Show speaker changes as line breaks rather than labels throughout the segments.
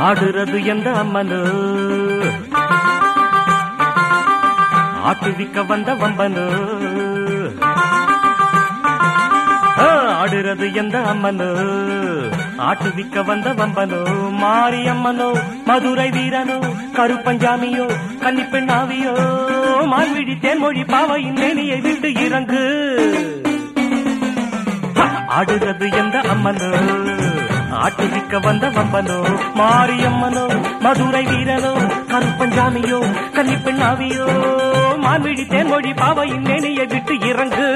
ஆடுறது எந்த அம்மனு ஆட்டுவிக்க வந்த வம்பனு ஆ, ஆடுறது எந்த அம்மனு ஆட்டுவிக்க வந்த வம்பனோ மாரியம்மனோ மதுரை வீரனோ கருப்பஞ்சாமியோ கன்னிப்பெண்ணாவியோ மான்விழி தேன்மொழி பாவையின் மேனியை விட்டு இறங்கு ஹ! ஆடுறது எந்த அம்மனோ ஆட்டுவிக்க வந்த வம்பனோ மாரியம்மனோ மதுரை வீரனோ கருப்பஞ்சாமியோ கன்னிப்பெண்ணாவியோ மான்விழி தேன்மொழி பாவையின் மேனியை விட்டு இறங்கு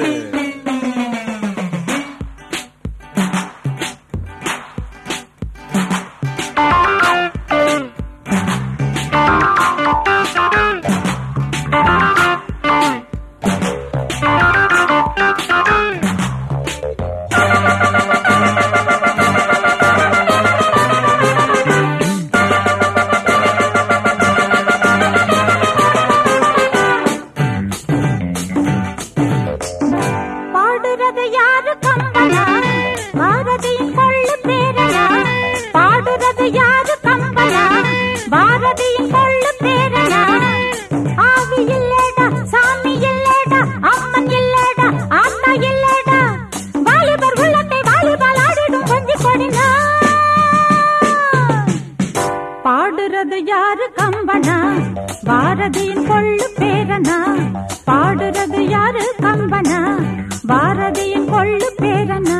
பாடுறது யாரு கம்பனா பாரதியின் கொள்ளு பேரனா பாடுறது யாரு கம்பனா பாரதியின் கொள்ளு பேரனா ஆவி இல்லடா சாமி இல்லடா அம்மன் இல்லடா ஆத்தா இல்லடா வாலிபர் உள்ளத்தை வாலிபால் ஆடிடும் கொஞ்சி கொடினா பாடுறது யாரு கம்பனா பாரதியின் கொள்ளு பேரனா பாடுறது யாரு கம்பனா பாரதியின் கொள்ளு பேரனா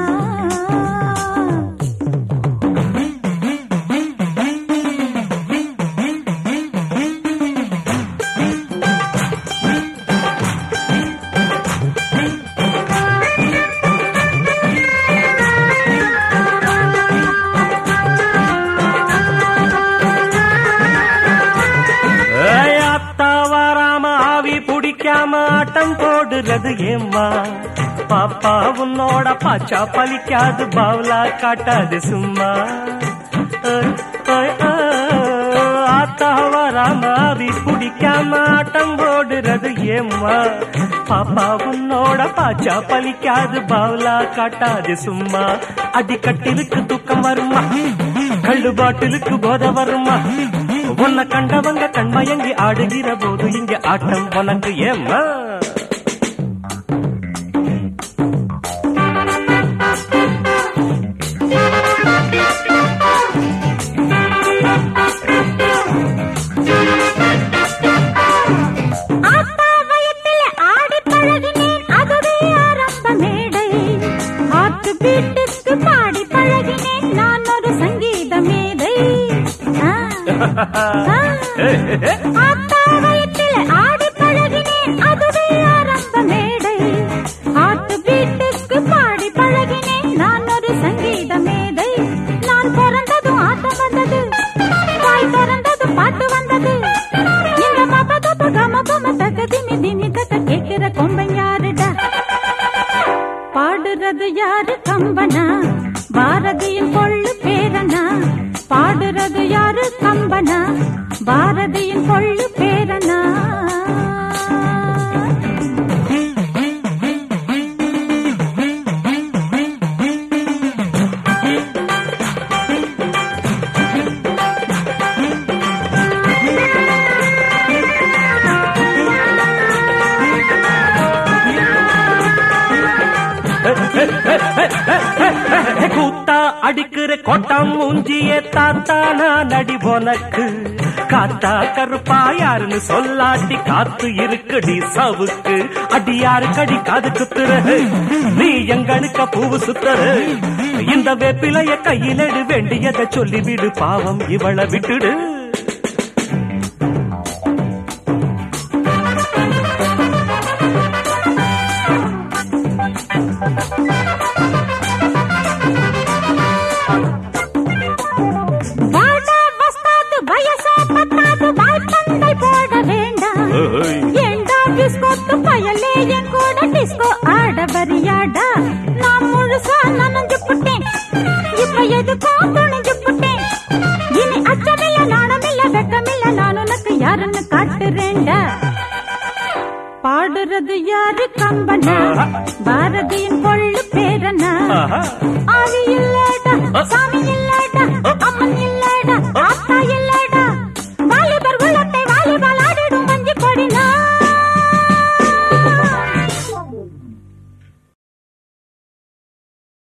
ஏய், அத்தா வராம ஆவி பிடிக்காம ஆட்டம் போடுறது ஏம்மா பாப்பா உன்னோட பாச்சா பலிக்காது பவுலா காட்டாது சும்மா ஏய், ஏய், ஏய், அத்தா வராம ஆவி பிடிக்காம ஆட்டம் போடுறது ஏம்மா பாப்பா உன்னோட பாச்சா பலிக்காது பவுலா காட்டாது சும்மா அடிக்கட்டிலுக்கு தூக்கம் வருமா கள்ளு பாட்டிலுக்கு போத வருமா உன்னை கண்டவங்க கண்மயங்கி ஆடுகிற போது இங்க ஆட்டம் உனக்கு ஏம்மா
ஆத்தா வயத்தில ஆடி பழகினேன் அதுவே ஆரம்ப மேடை ஆத்து வீட்டுக்கு பாடி பழகினேன் நான் ஒரு சங்கீத மேதை ஆ, ஆ. ஆத்தா வயத்தில ஆடி பழகினேன் அதுவே ஆரம்ப மேடை ஆத்து வீட்டுக்கு பாடி பழகினேன் நான் ஒரு சங்கீத மேதை நான் பிறந்ததும் ஆட்டம் வந்தது வாய் திறந்ததும் பாட்டு வந்தது இந்த மபதப கமபம தக திமி திமி தக கேட்கிற கொம்பன் யாருடா பாடுறது யாரு கம்பனா பாரதியின் கொள்ளு பேரனா பாடுறது யாரு கம்பனா பாரதியின் கொள்ளு பேரனா
கூத்தா அடிக்கிற கொட்டம் மூஞ்சிய தாத்தா நான் அடி போனக்கு காத்தா கருப்பா யாருன்னு சொல்லாட்டி காத்து இருக்குடி சவுக்கு அடி யாரு கடி காது குத்துற நீ எங்கனுக்க பூவு சுத்துற இந்த வேப்பிலைய கையில் எடு வேண்டியதை சொல்லிவிடு பாவம் இவளை விட்டுடு
வாடா வஸ்தாது வயசா பத்தாது வாய்ப்பந்தை போட வேண்டாம்
ஏய்.
ஏண்டா டிஸ்கோத்து பயலே என் கூட டிஸ்கோ ஆட வரியாடா நான் முழுசா நனைஞ்சு புட்டேன் இப்ப எதுக்கோ துணிஞ்சு புட்டேன் இனி அச்சமில்ல நாணமில்ல வெக்கமில்ல நான் உனக்கு யாருன்னு காட்டுறேன்டா பாடுறது யாரு கம்பனா
ஆஹா.
பாரதியின் கொள்ளு பேரனா
ஆஹா.
ஆவி இல்லடா சாமி